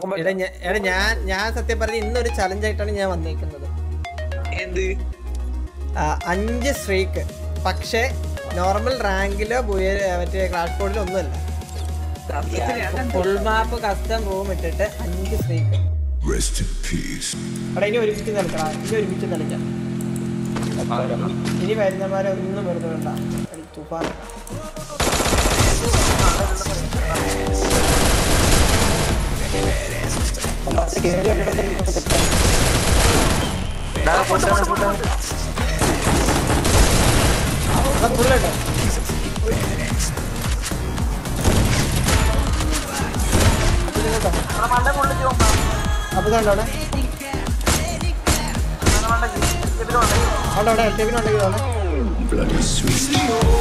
എടാ ഞാ- എടാ ഞാൻ ഞാൻ സത്യം പറഞ്ഞ ഇന്നൊരു ചലഞ്ച് ആയിട്ടാണ് ഞാൻ വന്നേക്കുന്നത് എന്ത് ആ, അഞ്ച് സ്ട്രീക്ക് പക്ഷേ നോർമൽ റാങ്കിലോ മറ്റേ ക്ലാസ് ബോർഡിലോ ഒന്നുമല്ല ഫുൾ മാപ്പ് കസ്റ്റം റൂം ഇട്ടിട്ട് അഞ്ച് സ്ട്രീക്ക് Rest in peace. എടാ ഇനി ഒരുമിച്ച് നിൽക്കണം ഇനി ഒരുമിച്ച് നിൽക്കാം ഇനി വരുന്നമാരെ ഒന്നും വെറുതെ വേണ്ട എടി, തുഫാൻ എടാ, full ഇട്ടോ? അപ്പൊ ഇതുണ്ടോ അവിടെ? അവിടെ അവിടെ ടെബിനുണ്ടെങ്കിൽ അവിടെ Bloody sweet.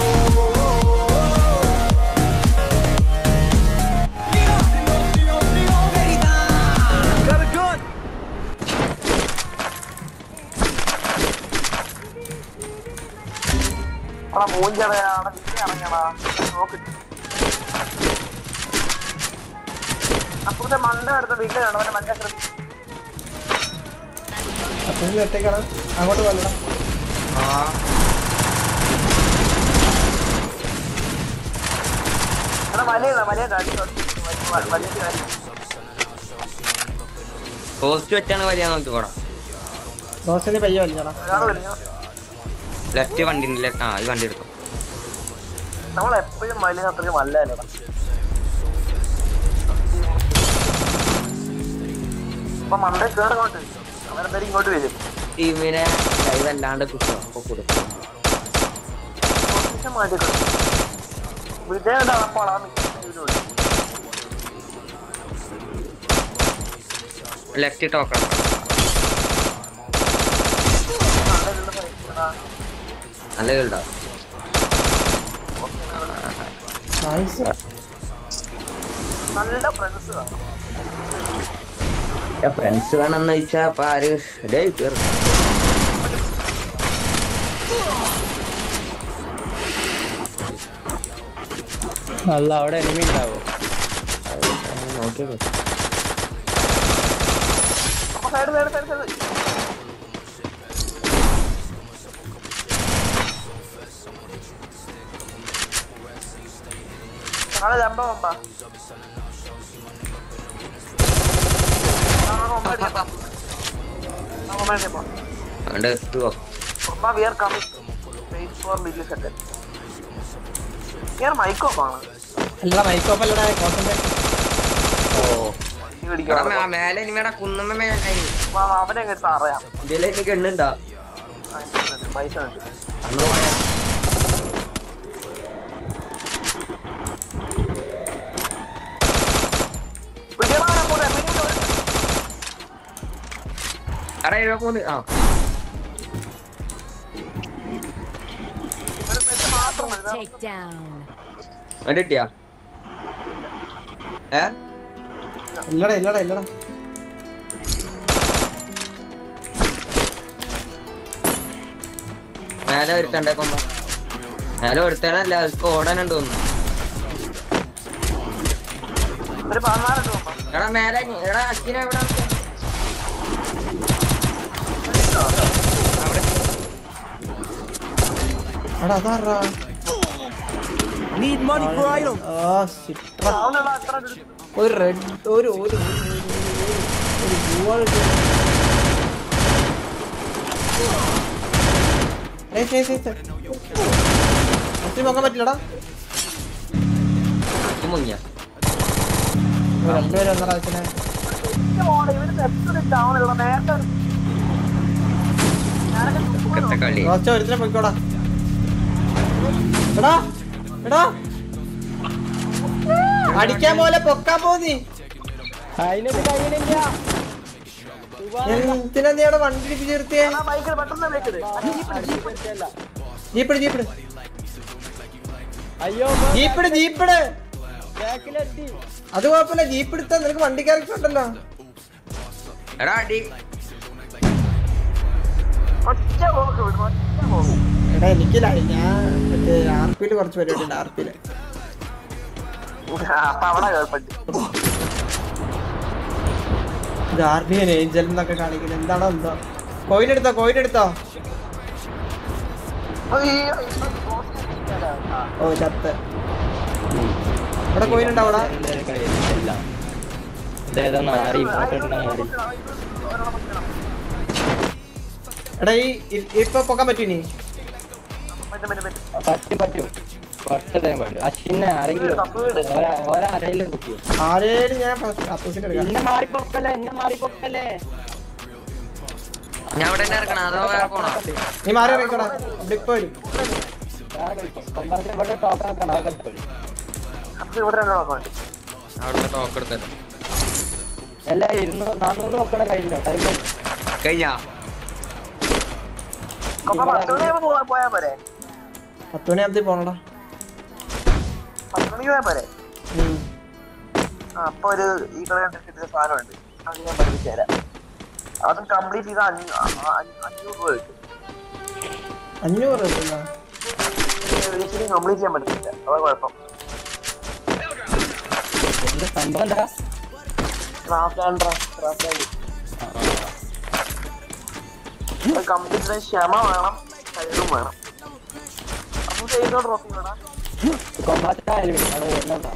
മൂഞ്ചടയാണ് പിന്നെ ഇറങ്ങടാ നോക്കിട്ട് അപ്പുറത്തെ മണ്ട എടുത്ത വീട്ടിലാണ് അവന്റെ മണ്ട ശ്രദ്ധിച്ചു അപ്പൊ ഒറ്റയ്ക്കാണ് അങ്ങോട്ട് കൊല്ലണം എടാ മലയല്ല മലയല്ല അടിച്ചു വലിയ കാര്യം പോസ്റ്റ് വെച്ചാണ് വലിയ നോക്കിക്കോടാ ദോശന് പയ്യ വലിഞ്ഞടാ ഒരാൾ വലിയ ലെഫ്റ്റ് വണ്ടി ലെഫ്റ്റ് ആ ഈ വണ്ടി എടുത്തു നമ്മൾ എപ്പോഴും വലിയ അത്രയും മല്ലല്ലോ അപ്പൊ മണ്ട കേറങ്ങോട്ട് അവരെന്തായാലും ഇങ്ങോട്ട് വരും ടീമിനെ ലൈവ് അല്ലാണ്ട് കിട്ടും അപ്പൊ കൊടുക്കും പൊസിഷൻ മാറ്റി വിജയം അപ്പോൾ ആ ലെഫ്റ്റ് ടോക്കണം നല്ല കേട്ടോ നൈസ് നല്ല ഫ്രണ്ട്സ് ഫ്രണ്ട്സ് വേണമെന്ന് വെച്ചാ അപ്പൊ ആര് ഡേയ് കേറ്. അല്ല അവിടെ എനിമി ഉണ്ടാവോ നോക്കിയത് അപ്പൊ സൈഡ് സൈഡ് സൈഡ് സൈഡ് നാളെ ജമ്പ മുമ്പ അതുകൊണ്ട് എത്തുവോ we are coming wait for millisecond ഇയാൾ മൈക്കോ ആണ് അല്ല മൈക്കോപ്പ് അല്ലടാ കോൺസെൻട്രേറ്റ് എടാ, മേ- മേലെ ഇനിമേടെ കുന്നമ്മ മേലെ അവനെ എടുത്ത് അറിയാം ഇതിലെ എനിക്ക് എണ്ണുണ്ടാ പൈസ ഉണ്ട് അന്ന് പോയാ. വിജയമാണ് കൂടെ പിന്നീട് ഒരു- എടാ ഇവ മൂന്ന് ആ ഒരു പെണ്ണ് മാത്രം മതി. Take down. എന്നിട്ട് കിട്ടിയാ ഏ ഇല്ലടാ ഇല്ലടാ ഇല്ലടാ മേലെ ഒരുത്തണ്ടേ കൊമ്പ മേലെ ഒരുത്തനല്ല അവർക്ക് ഓടാനുണ്ട് തോന്നുന്നു ഒരു പതിനാലുണ്ട് മുമ്പ് എടാ മേലെ ഇനി- എടാ അച്ഛനെ എവിടെ എടാ അതാറാ Need money for items. ആ shit. എടാ, അവനുള്ള അത്ര ഒരു- ഒരു റെഡ് ഒരു ഒരു ഒരു- ഒരു blue ആണ് ഇത്. ഏയ് ഏയ് ഏയ് ഏയ്. ഒത്തിരി നോക്കാൻ പറ്റില്ലടാ മുങ്ങിയ ഇവര് രണ്ടുപേരും വന്നടാ അച്ഛനെ ഇന്റെ മോളെ ഇവന് എത്ര down ഉള്ള നേരത്തെ ഒരു- ഞാനൊക്കെ ഇക്കത്തെ കളി കുറച്ച് ഒരുത്തിനെ പൊയ്ക്കോടാ എടാ എടാ അടിക്കാൻ പോലെ പൊക്കാൻ പോന്നി എന്തിനാ നീ അവിടെ വണ്ടി ഇടിപ്പിച്ച് നിർത്തിയേ ആ ബൈക്കിൽ പെട്ടെന്ന് വിളിക്കരുത് ജീപ്പിട് ജീപ്പിട് ജീപ്പിട് ജീപ്പിട് അത് കുഴപ്പമില്ല ജീപ്പ് എടുത്താ നിനക്ക് വണ്ടി ക്യാരക്ടർ ഉണ്ടല്ലോ എടാ അടി ഒറ്റ പോക്ക് വിടും ഒറ്റ പോക്ക് എടാ എനിക്കില്ല ഞാൻ മറ്റേ ആർ പിയിൽ കുറച്ച് പരിപാടി ഉണ്ട് ആർ പിയില് അപ്പൊ അവിടെ കേൾപ്പറ്റി ഗാർഡിയൻ ഏഞ്ചൽ എന്നൊക്കെ കാണിക്കുന്നത് എന്താണോ എന്തോ കോയിൻ എടുത്തോ കോയിൻ എടുത്തോ അയ്യോ, ഇപ്പൊ boss ഇരിക്കാനാ. ആ. ഓ ചത്ത് ഇവിടെ കോയിൻ ഉണ്ടോ അവിടെ ഇതേതാ നാറി ഇങ്ങോട്ട് ഇടുന്ന നാറി എടാ ഈ ഇ- ഇപ്പൊ പൊക്കാൻ പറ്റൂ ഇനി മറ്റേ, മറ്റേ, മറ്റേ. പറ്റും പറ്റും കുറച്ച് ടൈം പറ്റും അശ്വിനെ ആരെങ്കിലും ഒരാ- ഒരാരെങ്കിലും കുത്തിയോ ആരേലും ഞാൻ അപ്പൂസിന്റെ എടുക്കാം എന്നെ മാറിപ്പോക്കല്ലേ എന്നെ മാറിപ്പോക്കല്ലേ ഞാൻ ഇവിടെ തന്നെ ഇറക്കണം അതോ വേറെ പോണോ നീ മാറി ഇറങ്ങിക്കോടാ ഇവിടെ ഇപ്പൊ വരും ഇവിടെ ടോക്കാക്കണം അകത്ത് അപ്പൊ ഇവിടെ രണ്ട് നോക്കാൻ വേണ്ടി. അവിടുന്ന് ടോക്ക് എടുത്തല്ലോ അല്ല ഇരുന്നൂറ് നാനൂറ് നോക്കണ കഴിഞ്ഞോ ടൈം കഴിഞ്ഞാ അപ്പൊ പത്ത് മണിയാകുമ്പോ പോവാ- പോയാ പോരെ പത്ത് മണിയാകുമ്പത്തി പോണടാ പത്ത് മണിക്ക് പോയാ പോരെ ഉം. ആ, അപ്പൊ ഒരു ഈ കളി കിട്ടുന്ന സാധനമുണ്ട് അത് ഞാൻ പഠിപ്പിച്ചു തരാം അത് കംപ്ലീറ്റ് ചെയ്ത അഞ്ഞൂ- അ- അ- അഞ്ഞൂറ് രൂപ കിട്ടും അഞ്ഞൂറ് കിട്ടില്ല ഒരിക്കലും കംപ്ലീറ്റ് ചെയ്യാൻ പറ്റത്തില്ല അതാ കുഴപ്പം എന്താ സംഭവം എന്താ ക്രാഫ്റ്റ് ആൻഡ് ക്രാഫ്റ്റ് കംപ്ലീറ്റ് ചെയ്യാൻ ക്ഷമ വേണം കഴിവും വേണം അപ്പൊ ചെയ്തോ ട്രോഫി വേണം കൊമ്പാറ്റായാലും അത് വരുന്നുണ്ടോ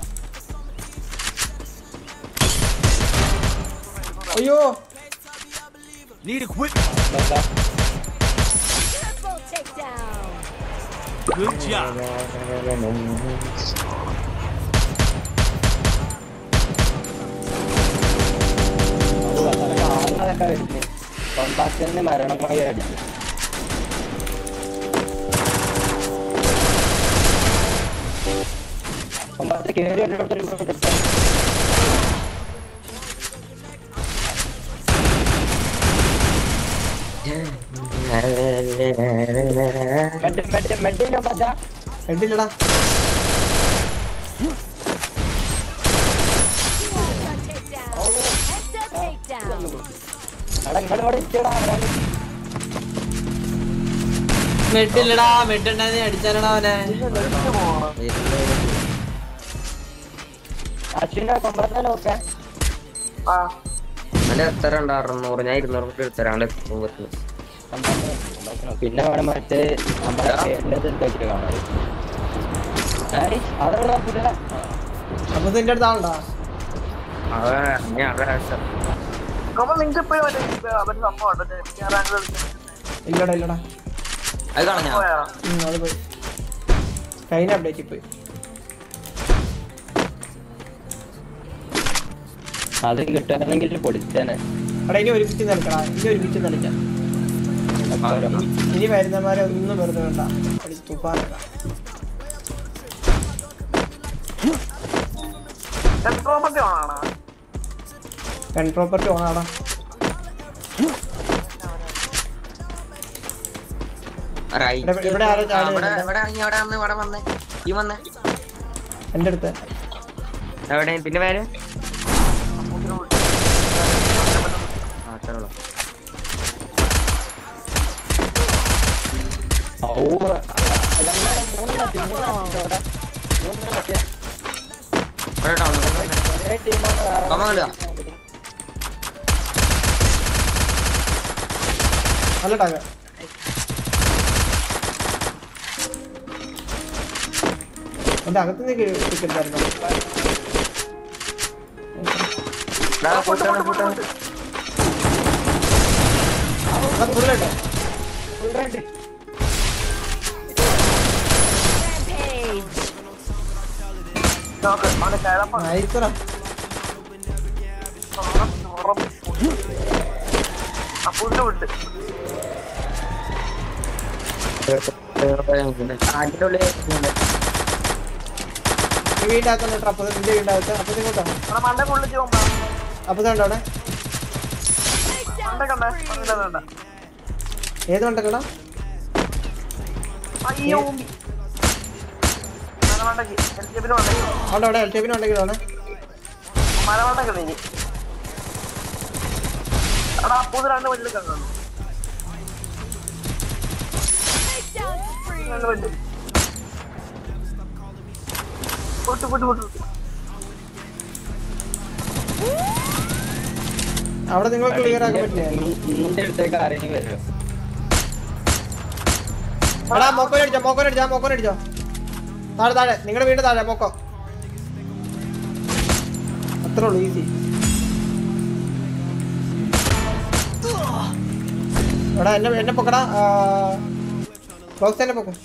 അയ്യോ Need equipment. എന്താ Triple takedown. Good job. അത് വളരെ കാണാനൊക്കെ വരുന്നത് കൊമ്പാറ്റിന് മരണമായി അടിച്ചു കൊമ്പാറ്റ് കയറി ഒരിടത്തൊരു കിട്ടാൻ മെഡ് മെഡ് മെഡിന്റെ പറ്റാ കണ്ടില്ലടാ Takedown. Extra takedown. എടാ ഇങ്ങോട്ട് ഇവിടെ ഇരിക്കടാ മെഡില്ലടാ മെഡ് ഉണ്ടായി അടിച്ചാലടാ അവനെ അശ്വിന്റെ കൊമ്പാറ്റാൻ നോക്കാം ആ നല്ല എത്ര ഉണ്ട് അറുന്നൂറ് ഞാൻ ഇരുന്നൂറ് കൂടി എടുത്തരാണ്ട് എത്തുമ്പത്തിന് പിന്നെ അവിടെ മറ്റേ നമ്മുടെ കേരളത്തിൽ കാണാം അതവിടെ പുതിയ അപ്പൊ നിന്റെ അടുത്ത് ആളുണ്ടാ അത് ഞാൻ അവിടെ ആവശ്യം അപ്പൊ നിങ്ങൾക്ക് ഇപ്പോഴും മറ്റേ ഈ മറ്റേ സംഭവം ഉണ്ട് റാങ്ക് ഇല്ലടാ ഇല്ലടാ അത് കളഞ്ഞാ പോയാ ഉം, അത് പോയി കഴിഞ്ഞ അപ്ഡേറ്റ് പോയി അത് കിട്ടുകയാണെങ്കിൽ പൊളിച്ചേനെ എടാ ഇനി ഒരുമിച്ച് നിൽക്കടാ ഇനി ഒരുമിച്ച് നിൽക്കാം ഇനി വരുന്നമാരെ ഒന്നും വെറുതെ വേണ്ട അടി തുപ്പാനല്ല പ്രോപ്പർട്ടി ഓണാണോ പെൻ പ്രോപ്പർട്ടി ഓണാടാ റൈറ്റ് ഇവിടെ- ഇവിടെ ആരോ ചാടി ഇവിടെ വരുന്നുണ്ട്. ഇവിടെ ഇറങ്ങി അവിടെ വന്ന് ഇവിടെ വന്ന് ഈ വന്ന് എൻ്റെ അടുത്ത് എവിടെ പിന്നെ പേര് ആ അത്രേ ഉള്ളൂ ഔ ഇവിടെ ടൗൺ കമ്മ കിട്ടുക നല്ല ടാഗ എൻ്റെ അകത്ത് നിന്ന് കിട്ടില്ലായിരുന്നു കൂട്ടാണ് കൂട്ടാണ് അത് ഫുള്ളായിട്ടോ Rampage. നോക്ക് അവന്റെ കിഴപ്പം നൈസറാ അപ്പൂന്റെ വിട്ട് അതിന്റെ ഉള്ളിൽ ഈ വീടിൻ്റെ അകത്തുണ്ട് അപ്പൊ നിന്റെ വീടിൻ്റെ അകത്ത് അപ്പൊ ഇങ്ങോട്ടോ അവിടെ മണ്ട കൊള്ളിച്ച് പോകുമ്പോ അപ്പൊ ഇതുണ്ടോ അവിടെ മണ്ട കണ്ടേ മണ്ട കണ്ട ഏത് കണ്ടക്കടാ അയ്യോ ഊമ്പി. മലമണ്ടയ്ക്ക് എൽ ജി എഫിന് മണ്ടയ്ക്ക് അവിടെ അവിടെ എൽ ടി പിന്നെ ഉണ്ടെങ്കിൽ അവിടെ മലമണ്ടയ്ക്ക് നീ അവിടെ അപ്പൂന്ന് രണ്ട് വണ്ടിയിൽ കണ്ടു Takedown spree. രണ്ട് വണ്ടി പൊട്ടു പൊട്ടു പൊട്ടു അവിടെ നിങ്ങൾ ക്ലിയർ ആക്കാൻ പറ്റില്ല നിന്റെ അടുത്തേക്ക് ആരെങ്കിലും വരുമോ എടാ മോക്കോൻ അടിച്ചോ മോക്കോൻ അടിച്ചോ മോക്കോൻ അടിച്ചോ താഴെ താഴെ നിങ്ങളുടെ വീട് താഴെ മോക്കോ അത്രേ ഉള്ളൂ ഈസി എടാ എന്നെ എന്നെ പൊക്കടാ ബോക്സ് എന്നെ പൊക്കും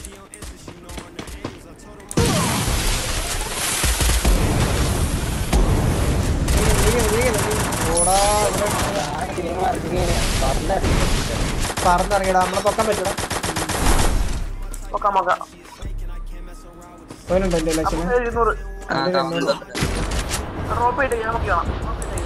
ഓടാ ഇവിടെ ആ ടീം ഇറങ്ങി പറഞ്ഞിറങ്ങി പറന്നിറങ്ങിടാ നമ്മളെ പൊക്കാൻ പറ്റൂടാ നോക്കാം നോക്കാം പോയിനുണ്ടോ എന്റെ ലക്ഷന് അപ്പൊ എഴുന്നൂറ് ആ കമന്റ് ഡ്രോപ്പ് ചെയ്തിട്ട് ഞാൻ നോക്കി കാണാം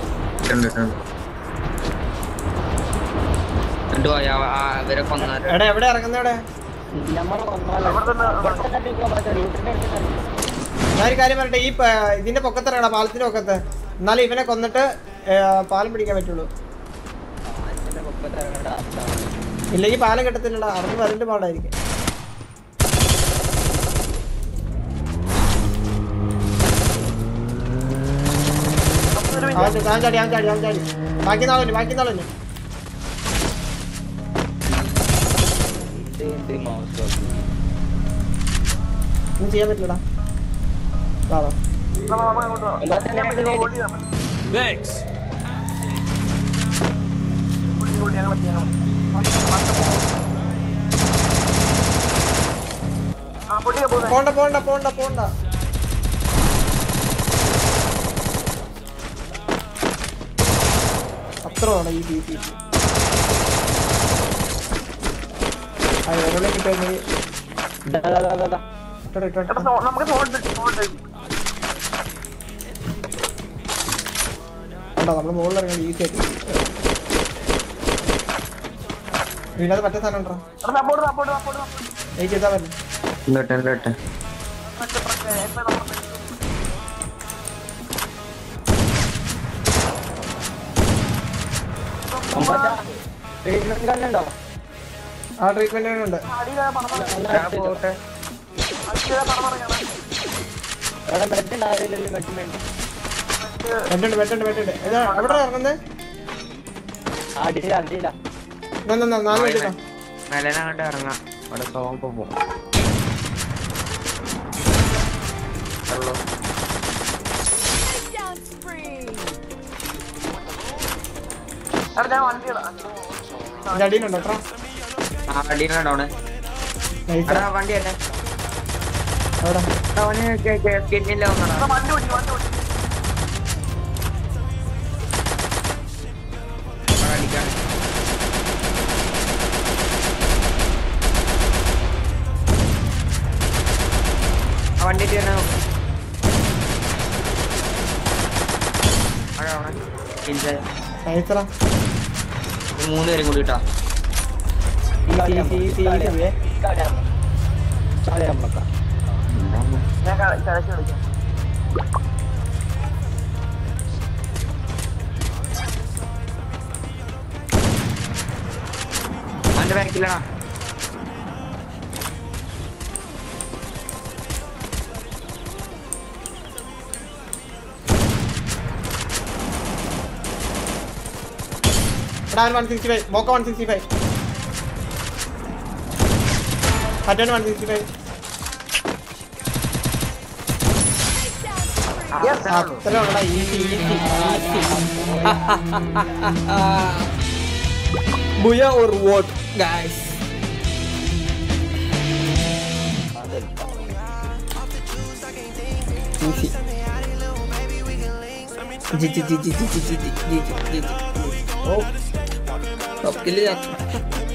എന്നിട്ട് പോയാ അവരെ കൊന്നാരോ എടാ എവിടെ ഇറങ്ങുന്ന എവിടെ നമ്മളെ കൊന്നാലോ അവിടെ തന്നെ ഇവിടെ തന്നെ ഇരിക്കുവാ, മറ്റേ റൂട്ടിന്റെ അടുത്ത് തന്നെ. ഞാനൊരു കാര്യം പറയട്ടെ ഈ പ- ഇതിന്റെ പൊക്കത്തിറങ്ങടാ പാലത്തിന്റെ പൊക്കത്ത് എന്നാലും ഇവനെ കൊന്നിട്ട് ഏ, പാലം പിടിക്കാൻ പറ്റുള്ളൂ ഇതിന്റെ പൊക്കത്ത് ഇറങ്ങണ്ട അവസ്ഥ. ഇല്ലെങ്കിൽ പാലം കിട്ടത്തില്ലടാ അറിഞ്ഞ് വരണ്ട് പാടായിരിക്കും അവൻ ചാടി, അവൻ ചാടി അവൻ ചാടി അവൻ ചാടി ബാക്കി നാളെ ബാക്കി നാളെ ഇത് ഇത് mouse lock. ഒന്നും ചെയ്യാൻ പറ്റില്ലടാ വാടാ എന്നാ തന്നെ ഇതിലേക്ക് Thanks. ആ പൊട്ടിയാ പോകുന്നത് പോണ്ട പോണ്ട പോണ്ട പോണ്ട അത്ര വേണം ഈ പി സി ആ എവിടെ കിട്ടുമെങ്കിൽ ദാ, ദാ, ദാ, ദാ, ദാ. ഇട്ടോ ഇട്ടോ എടാ, സോ- നമുക്ക് ഫോൺ ഫോൺ കണ്ടോ നമ്മൾ മുകളിൽ ഇറങ്ങി ഈസി ആയിട്ട് വീണത് മറ്റേ സാധനം ഉണ്ടോ സപ്പോർട്ട് സപ്പോർട്ട് സപ്പോർട്ട് എനിക്ക് ചെയ്താൽ പറ്റും ഇങ്ങോട്ടെ ഇങ്ങോട്ടെ മറ്റേ പ്രശ്നം എപ്പോ നമ്മൾ അമ്പത്താ. treatment gun ഉണ്ടോ? ആ ട്രീറ്റ്മെന്റ് ഉണ്ട് അടിയിലെ പണം ഒന്ന് ഞാൻ എടുത്തോ. പോട്ടെ അടിയിലെ പണം പറയണം അവിടെ bed ഉണ്ട്, ആരെങ്കിലും bed ഉണ്ട്. വെട്ടുണ്ട് വെട്ടുണ്ട് വെട്ടുണ്ട് ഏതാ എവിടെ ഇറങ്ങുന്നത് ആ, അടിയിലാ, അടിയിലാ. നാല് വെച്ചിട്ടോ നിലനങ്ങോട്ട് ഇറങ്ങാം അവിടെ സോമ്പ് പോകും Takedown spree. എടാ ഞാൻ വണ്ടി ഇടാം എന്റെ അടിയിലുണ്ടോ എത്ര ആ വണ്ടിയിലുണ്ടോണ് നൈസ് എടാ വണ്ടി അല്ലേ അവിടെ അവന് സ്കിന്നില്ല ഒന്നാണ് എടാ, വണ്ടി ഓടി വണ്ടി ഓടി അടിക്കാൻ ആ വണ്ടി തന്നെ അവിടെ അവിടെ ഇല്ല നൈസറാ മൂന്ന് പേരും കൂടി കേട്ടോ ഈ കളി ഈ- നമ്മ- ഈ- ഈ ഈ- കളി ഈ- നമ്മ- ഈ കളി നമ്മ- കളി നമ്മക്കാ. ഞാൻ കലശി വിളിക്കാം അവന്റെ ബാക്കിലാ എടാ വൺ സിക്സ്റ്റി ഫൈവ് മോക്ക വൺ സിക്സ്റ്റി ഫൈവ് ഹറ്റൻ വൺ സിക്സ്റ്റി ഫൈവ് അത്ര ഉള്ളടാ ഈസി ഈസി ബുയ or what guys easy G G G G G G G G G G G ഓ ടോപ്പ് കില്ല്